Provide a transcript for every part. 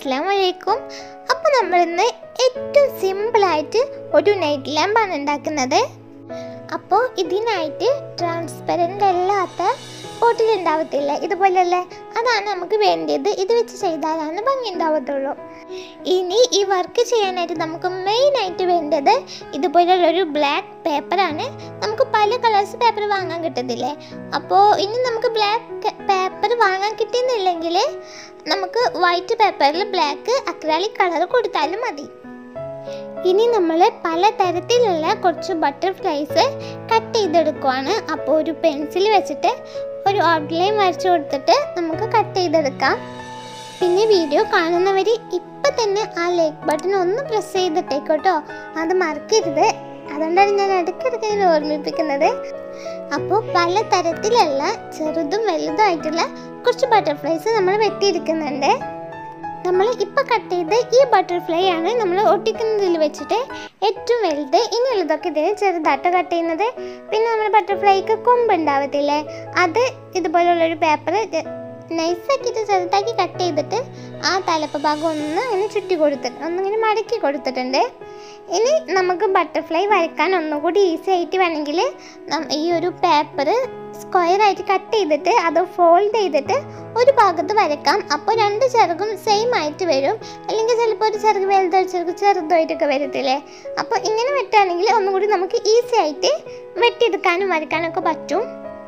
അസ്സാം വലൈക്കും അപ്പോൾ നമ്മളിന്ന് ഏറ്റവും സിമ്പിളായിട്ട് ഒരു നൈറ്റ് ലാമ്പാണ് ഉണ്ടാക്കുന്നത് അപ്പോൾ ഇതിനായിട്ട് ട്രാൻസ്പെറൻ്റ് അല്ലാത്ത ബോട്ടിൽ ഉണ്ടാവത്തില്ല ഇതുപോലെയല്ലേ അതാണ് നമുക്ക് വേണ്ടത് ഇത് വെച്ച് ചെയ്താലാണ് ഭംഗി ഉണ്ടാവത്തുള്ളൂ ഇനി ഈ വർക്ക് ചെയ്യാനായിട്ട് നമുക്ക് മെയിനായിട്ട് വേണ്ടത് ഇതുപോലുള്ളൊരു ബ്ലാക്ക് പേപ്പറാണ് നമുക്ക് പല കളേഴ്സ് പേപ്പർ വാങ്ങാൻ കിട്ടത്തില്ലേ അപ്പോൾ ഇനി നമുക്ക് ബ്ലാക്ക് പേപ്പർ വാങ്ങാൻ കിട്ടുന്നില്ലെങ്കിൽ നമുക്ക് വൈറ്റ് പേപ്പറിൽ ബ്ലാക്ക് അക്രാലിക് കളർ കൊടുത്താലും മതി ഇനി നമ്മൾ പല തരത്തിലുള്ള കുറച്ച് ബട്ടർഫ്ലൈസ് കട്ട് ചെയ്തെടുക്കുവാണ് അപ്പോൾ ഒരു പെൻസിൽ വെച്ചിട്ട് ഒരു ഔട്ട്ലൈൻ വരച്ചു കൊടുത്തിട്ട് നമുക്ക് കട്ട് ചെയ്തെടുക്കാം പിന്നെ വീഡിയോ കാണുന്നവർ ഇപ്പം തന്നെ ആ ലൈക്ക് ബട്ടൺ ഒന്ന് പ്രസ് ചെയ്തിട്ടേക്കോട്ടോ അത് മറക്കരുത് അതുകൊണ്ടാണ് ഞാൻ ഇടയ്ക്കിടയ്ക്ക് ഇങ്ങനെ ഓർമ്മിപ്പിക്കുന്നത് അപ്പോൾ പല തരത്തിലുള്ള ചെറുതും വലുതുമായിട്ടുള്ള കുറച്ച് ബട്ടർഫ്ലൈസ് നമ്മൾ വെട്ടിയെടുക്കുന്നുണ്ട് നമ്മൾ ഇപ്പോൾ കട്ട് ചെയ്ത് ഈ ബട്ടർഫ്ലൈ ആണ് നമ്മൾ ഒട്ടിക്കുന്നതിൽ വെച്ചിട്ട് ഏറ്റവും വലുത് ഇനിയുള്ളതൊക്കെ ഇതിന് ചെറുതായിട്ട് കട്ട് ചെയ്യുന്നത് പിന്നെ നമ്മൾ ബട്ടർഫ്ലൈക്ക് കൊമ്പ് ഉണ്ടാവത്തില്ലേ അത് ഇതുപോലുള്ളൊരു പേപ്പർ നൈസാക്കിയിട്ട് ചെറുതാക്കി കട്ട് ചെയ്തിട്ട് ആ തലപ്പ് ഭാഗം ഒന്ന് അങ്ങനെ ചുറ്റി കൊടുത്തിട്ട് ഒന്നിങ്ങനെ മടക്കി കൊടുത്തിട്ടുണ്ട് ഇനി നമുക്ക് ബട്ടർഫ്ലൈ വരയ്ക്കാൻ ഒന്നുകൂടി ഈസി ആയിട്ട് വേണമെങ്കിൽ ഈ ഒരു പേപ്പർ സ്ക്വയർ ആയിട്ട് കട്ട് ചെയ്തിട്ട് അത് ഫോൾഡ് ചെയ്തിട്ട് ഒരു ഭാഗത്ത് വരക്കാം അപ്പോൾ രണ്ട് ചിറകും സെയിം ആയിട്ട് വരും അല്ലെങ്കിൽ ചിലപ്പോൾ ഒരു ചിറക് വലുതോ ഒരു ചിറക് ചെറുതായിട്ടൊക്കെ വരത്തില്ലേ അപ്പോൾ ഇങ്ങനെ വെട്ടുകയാണെങ്കിൽ ഒന്നുകൂടി നമുക്ക് ഈസി ആയിട്ട് വെട്ടിയെടുക്കാനും വരയ്ക്കാനൊക്കെ പറ്റും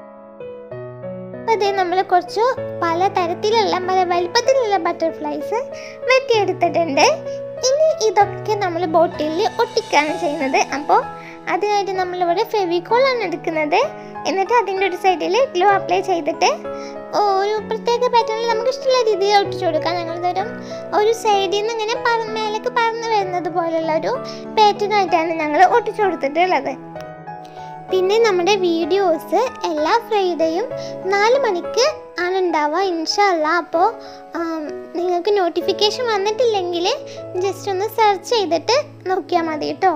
അതേ നമ്മൾ കുറച്ച് പല തരത്തിലുള്ള പല വലിപ്പത്തിലുള്ള ബട്ടർഫ്ലൈസ് വെട്ടിയെടുത്തിട്ടുണ്ട് ഇനി ഇതൊക്കെ നമ്മൾ ബോട്ടിലിൽ ഒട്ടിക്കുകയാണ് ചെയ്യുന്നത് അപ്പോൾ അതിനായിട്ട് നമ്മളിവിടെ ഫെവിക്കോളാണ് എടുക്കുന്നത് എന്നിട്ട് അതിൻ്റെ ഒരു സൈഡിൽ ഗ്ലൂ അപ്ലൈ ചെയ്തിട്ട് ഒരു പ്രത്യേക പാറ്റേണിൽ നമുക്ക് ഇഷ്ടമുള്ള രീതിയിൽ ഒട്ടിച്ചു കൊടുക്കാം ഞങ്ങളിതൊരു ഒരു സൈഡിൽ നിന്ന് ഇങ്ങനെ പറ മേലേക്ക് പറന്ന് വരുന്നത് പോലുള്ള ഒരു പാറ്റേണായിട്ടാണ് ഞങ്ങൾ ഒട്ടിച്ചു കൊടുത്തിട്ടുള്ളത് പിന്നെ നമ്മുടെ വീഡിയോസ് എല്ലാ ഫ്രൈഡേയും നാല് മണിക്ക് ആണ് ഉണ്ടാവുക ഇൻഷല്ല അപ്പോൾ നിങ്ങൾക്ക് നോട്ടിഫിക്കേഷൻ വന്നിട്ടില്ലെങ്കിൽ ജസ്റ്റ് ഒന്ന് സെർച്ച് ചെയ്തിട്ട് നോക്കിയാൽ മതി കേട്ടോ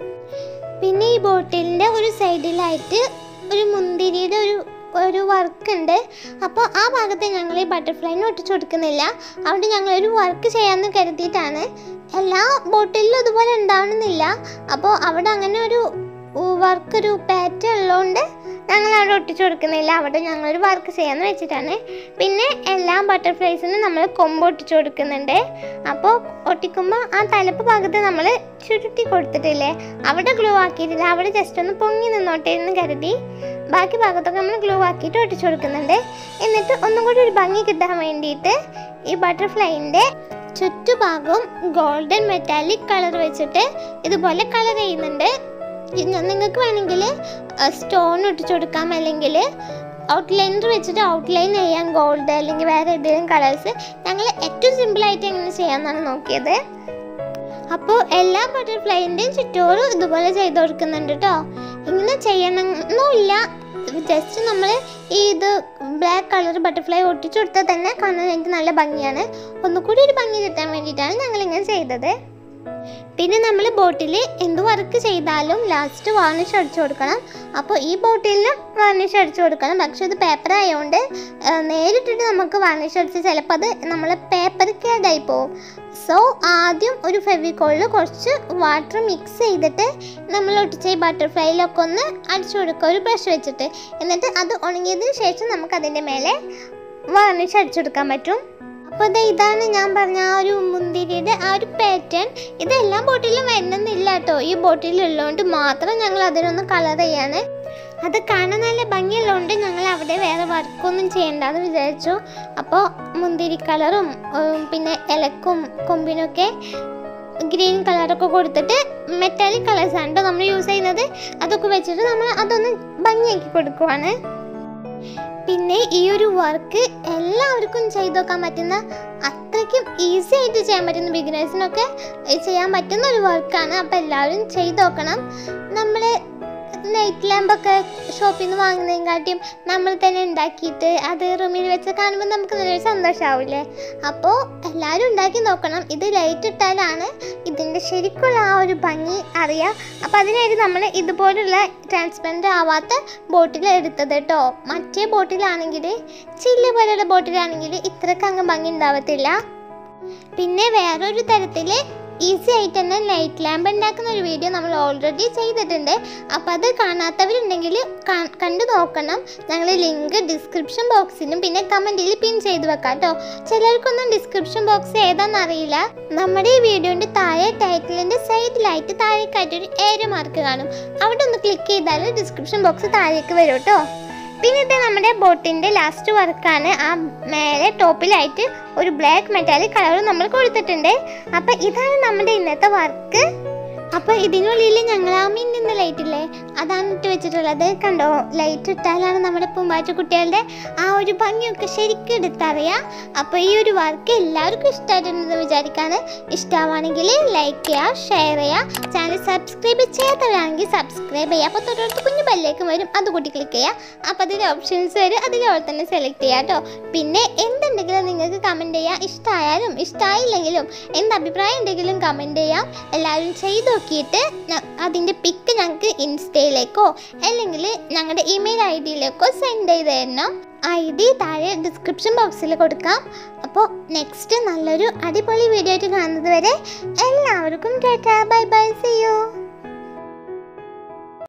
പിന്നെ ഈ ബോട്ടിലിൻ്റെ ഒരു സൈഡിലായിട്ട് ഒരു മുന്തിരിയുടെ ഒരു ഒരു വർക്ക് ഉണ്ട് അപ്പോൾ ആ ഭാഗത്ത് ഞങ്ങൾ ഈ ബട്ടർഫ്ലൈനെ ഒട്ടിച്ചു കൊടുക്കുന്നില്ല അവിടെ ഞങ്ങൾ ഒരു വർക്ക് ചെയ്യാമെന്ന് കരുതിയിട്ടാണ് എല്ലാ ബോട്ടിലും ഇതുപോലെ ഉണ്ടാവണമെന്നില്ല അപ്പോൾ അവിടെ അങ്ങനെ ഒരു വർക്ക് ഒരു പാറ്റേൺ ഉള്ളതുകൊണ്ട് ഞങ്ങൾ അവിടെ ഒട്ടിച്ചു കൊടുക്കുന്നില്ല അവിടെ ഞങ്ങളൊരു വർക്ക് ചെയ്യാമെന്ന് വെച്ചിട്ടാണ് പിന്നെ എല്ലാ ബട്ടർഫ്ലൈസിനും നമ്മൾ കൊമ്പ് ഒട്ടിച്ചു കൊടുക്കുന്നുണ്ട് അപ്പോൾ ഒട്ടിക്കുമ്പോൾ ആ തലപ്പ് ഭാഗത്ത് നമ്മൾ ചുരുട്ടി കൊടുത്തിട്ടില്ലേ അവിടെ ഗ്ലൂ ആക്കിയിട്ടില്ല അവിടെ ജസ്റ്റ് ഒന്ന് പൊങ്ങി നിന്നോട്ടെ എന്ന് കരുതി ബാക്കി ഭാഗത്തൊക്കെ നമ്മൾ ഗ്ലൂ ആക്കിയിട്ട് ഒട്ടിച്ചു കൊടുക്കുന്നുണ്ട് എന്നിട്ട് ഒന്നും കൂടി ഒരു ഭംഗി കിട്ടാൻ വേണ്ടിയിട്ട് ഈ ബട്ടർഫ്ലൈൻ്റെ ചുറ്റുഭാഗവും ഗോൾഡൻ മെറ്റാലിക് കളർ വെച്ചിട്ട് ഇതുപോലെ കളർ ചെയ്യുന്നുണ്ട് നിങ്ങൾക്ക് വേണമെങ്കിൽ സ്റ്റോൺ ഒട്ടിച്ചു കൊടുക്കാം അല്ലെങ്കിൽ ഔട്ട്ലൈനർ വെച്ചിട്ട് ഔട്ട്ലൈൻ ചെയ്യാം ഗോൾഡ് അല്ലെങ്കിൽ വേറെ ഏതെങ്കിലും കളേഴ്സ് ഞങ്ങൾ ഏറ്റവും സിമ്പിളായിട്ട് എങ്ങനെ ചെയ്യാമെന്നാണ് നോക്കിയത് അപ്പോൾ എല്ലാ ബട്ടർഫ്ലൈൻ്റെയും ചുറ്റോറും ഇതുപോലെ ചെയ്ത് കൊടുക്കുന്നുണ്ട് കേട്ടോ ഇങ്ങനെ ചെയ്യണമെന്നില്ല ജസ്റ്റ് നമ്മൾ ഈ ഇത് ബ്ലാക്ക് കളർ ബട്ടർഫ്ലൈ ഒട്ടിച്ചു കൊടുത്താൽ തന്നെ കാണാനായിട്ട് നല്ല ഭംഗിയാണ് ഒന്നുകൂടി ഒരു ഭംഗി കിട്ടാൻ വേണ്ടിയിട്ടാണ് ഞങ്ങൾ ഇങ്ങനെ ചെയ്തത് പിന്നെ നമ്മൾ ബോട്ടിൽ എന്ത് വർക്ക് ചെയ്താലും ലാസ്റ്റ് വാർണിഷ് അടിച്ചു കൊടുക്കണം അപ്പോൾ ഈ ബോട്ടിലിനും വാർണിഷ് അടിച്ചു കൊടുക്കണം പക്ഷേ ഇത് പേപ്പർ ആയതുകൊണ്ട് നേരിട്ടിട്ട് നമുക്ക് വാർണിഷ് അടിച്ച് ചിലപ്പോൾ അത് നമ്മൾ പേപ്പർ കേടായി പോകും സോ ആദ്യം ഒരു ഫെവിക്കോളിൽ കുറച്ച് വാട്ടർ മിക്സ് ചെയ്തിട്ട് നമ്മൾ ഒട്ടിച്ച ഈ ബട്ടർഫ്ലൈയിലൊക്കെ ഒന്ന് അടിച്ചു കൊടുക്കുക ഒരു ബ്രഷ് വെച്ചിട്ട് എന്നിട്ട് അത് ഉണങ്ങിയതിന് ശേഷം നമുക്ക് അതിൻ്റെ മേലെ വാർണിഷ് അടിച്ചെടുക്കാൻ പറ്റും അപ്പോൾ ഇത് ഇതാണ് ഞാൻ പറഞ്ഞ ആ ഒരു മുന്തിരിയുടെ ആ ഒരു പാറ്റേൺ ഇതെല്ലാം ബോട്ടിലും വരുന്നില്ല കേട്ടോ ഈ ബോട്ടിലുള്ളതുകൊണ്ട് മാത്രം ഞങ്ങൾ അതിനൊന്ന് കളർ ചെയ്യാണ് അത് കാണാൻ നല്ല ഭംഗിയുള്ളതുകൊണ്ട് ഞങ്ങൾ അവിടെ വേറെ വർക്കൊന്നും ചെയ്യണ്ടെന്ന് വിചാരിച്ചു അപ്പോൾ മുന്തിരി കളറും പിന്നെ ഇലക്കും കൊമ്പിനൊക്കെ ഗ്രീൻ കളറൊക്കെ കൊടുത്തിട്ട് മെറ്റാലിക് കളേഴ്സാണ് കേട്ടോ നമ്മൾ യൂസ് ചെയ്യുന്നത് അതൊക്കെ വെച്ചിട്ട് നമ്മൾ അതൊന്ന് ഭംഗിയാക്കി കൊടുക്കുവാണ് പിന്നെ ഈ ഒരു വർക്ക് എല്ലാവർക്കും ചെയ്തു നോക്കാൻ പറ്റുന്ന അത്രയ്ക്കും ഈസി ആയിട്ട് ചെയ്യാൻ പറ്റുന്ന ബിഗിനേഴ്സിനൊക്കെ ചെയ്യാൻ പറ്റുന്ന ഒരു വർക്കാണ് അപ്പോൾ എല്ലാവരും ചെയ്തു നോക്കണം നമ്മൾ നൈറ്റ് ലാമ്പൊക്കെ ഷോപ്പിൽ നിന്ന് വാങ്ങുന്നതിനെക്കാട്ടിയും നമ്മൾ തന്നെ ഉണ്ടാക്കിയിട്ട് അത് റൂമിൽ വെച്ച് കാണുമ്പോൾ നമുക്ക് നല്ലൊരു സന്തോഷമാവില്ലേ അപ്പോൾ എല്ലാവരും ഉണ്ടാക്കി നോക്കണം ഇത് ലൈറ്റ് ഇട്ടാലാണ് ഇതിൻ്റെ ശരിക്കുള്ള ആ ഒരു ഭംഗി അറിയാം അപ്പോൾ അതിനായിട്ട് നമ്മൾ ഇതുപോലുള്ള ട്രാൻസ്പെറൻ്റ് ആവാത്ത ബോട്ടിൽ എടുത്തത് കേട്ടോ മറ്റേ ബോട്ടിലാണെങ്കിൽ ചില്ല് പോലെയുള്ള ബോട്ടിലാണെങ്കിൽ ഇത്രയ്ക്ക് അങ്ങ് ഭംഗി ഉണ്ടാവത്തില്ല പിന്നെ വേറൊരു തരത്തിൽ ഈസി ആയിട്ട് തന്നെ ലൈറ്റ് ലാമ്പ് ഉണ്ടാക്കുന്ന ഒരു വീഡിയോ നമ്മൾ ഓൾറെഡി ചെയ്തിട്ടുണ്ട് അപ്പോൾ അത് കാണാത്തവരുണ്ടെങ്കിൽ കാ- കണ്ടു നോക്കണം ഞങ്ങൾ ലിങ്ക് ഡിസ്ക്രിപ്ഷൻ ബോക്സിലും പിന്നെ കമൻറ്റിൽ പിൻ ചെയ്ത് വെക്കാം കേട്ടോ ചിലർക്കൊന്നും ഡിസ്ക്രിപ്ഷൻ ബോക്സ് ഏതാണെന്ന് അറിയില്ല നമ്മുടെ ഈ വീഡിയോൻ്റെ താഴെ ടൈറ്റിലിൻ്റെ സൈഡിലായിട്ട് താഴേക്കായിട്ട് ഒരു ഏരോ മാർക്ക് കാണും അവിടെ ഒന്ന് ക്ലിക്ക് ചെയ്താൽ ഡിസ്ക്രിപ്ഷൻ ബോക്സ് താഴേക്ക് വരും കേട്ടോ പിന്നെ ഇത് നമ്മുടെ ബോട്ടിൻ്റെ ലാസ്റ്റ് വർക്കാണ് ആ മേലെ ടോപ്പിലായിട്ട് ഒരു ബ്ലാക്ക് മെറ്റാലിക് കളർ നമ്മൾ കൊടുത്തിട്ടുണ്ട് അപ്പം ഇതാണ് നമ്മുടെ ഇന്നത്തെ വർക്ക് അപ്പോൾ ഇതിനുള്ളിൽ ഞങ്ങൾ ആ മിന്നുന്ന ലൈറ്റ് ഇല്ലേ അതാണ് ഇട്ട് വെച്ചിട്ടുള്ളത് കണ്ടോ ലൈറ്റ് ഇട്ടാലാണ് നമ്മുടെ പൂമ്പാറ്റ കുട്ടികളുടെ ആ ഒരു ഭംഗിയൊക്കെ ശരിക്കും എടുത്തറിയാം അപ്പോൾ ഈ ഒരു വർക്ക് എല്ലാവർക്കും ഇഷ്ടമായിട്ടുണ്ടെന്ന് വിചാരിക്കാണ് ഇഷ്ടമാണെങ്കിൽ ലൈക്ക് ചെയ്യുക ഷെയർ ചെയ്യുക ചാനൽ സബ്സ്ക്രൈബ് ചെയ്യാത്തവരാണെങ്കിൽ സബ്സ്ക്രൈബ് ചെയ്യുക അപ്പോൾ തൊട്ടടുത്ത് കുഞ്ഞു ബെല്ലേക്ക് വരും അത് കൂടി ക്ലിക്ക് ചെയ്യുക അപ്പോൾ അതിൽ ഓപ്ഷൻസ് വരും അതിൽ അവിടെ തന്നെ സെലക്ട് ചെയ്യുക കേട്ടോ പിന്നെ എന്തുണ്ടെങ്കിലും നിങ്ങൾക്ക് കമൻറ്റ് ചെയ്യാം ഇഷ്ടമായാലും ഇഷ്ടമായില്ലെങ്കിലും എന്ത് അഭിപ്രായം ഉണ്ടെങ്കിലും കമൻറ്റ് ചെയ്യാം എല്ലാവരും ചെയ്ത് നോക്കിയിട്ട് ഞ- അതിൻ്റെ പിക്ക് ഞങ്ങൾക്ക് ഇൻസ്റ്റയിലേക്കോ അല്ലെങ്കിൽ ഞങ്ങളുടെ ഇമെയിൽ ഐ ഡിയിലേക്കോ സെൻഡ് ചെയ്ത് തരണം ഐ ഡി താഴെ ഡിസ്ക്രിപ്ഷൻ ബോക്സിൽ കൊടുക്കാം അപ്പോൾ നെക്സ്റ്റ് നല്ലൊരു അടിപൊളി വീഡിയോ ആയിട്ട് കാണുന്നത് വരെ എല്ലാവർക്കും tata bye bye see U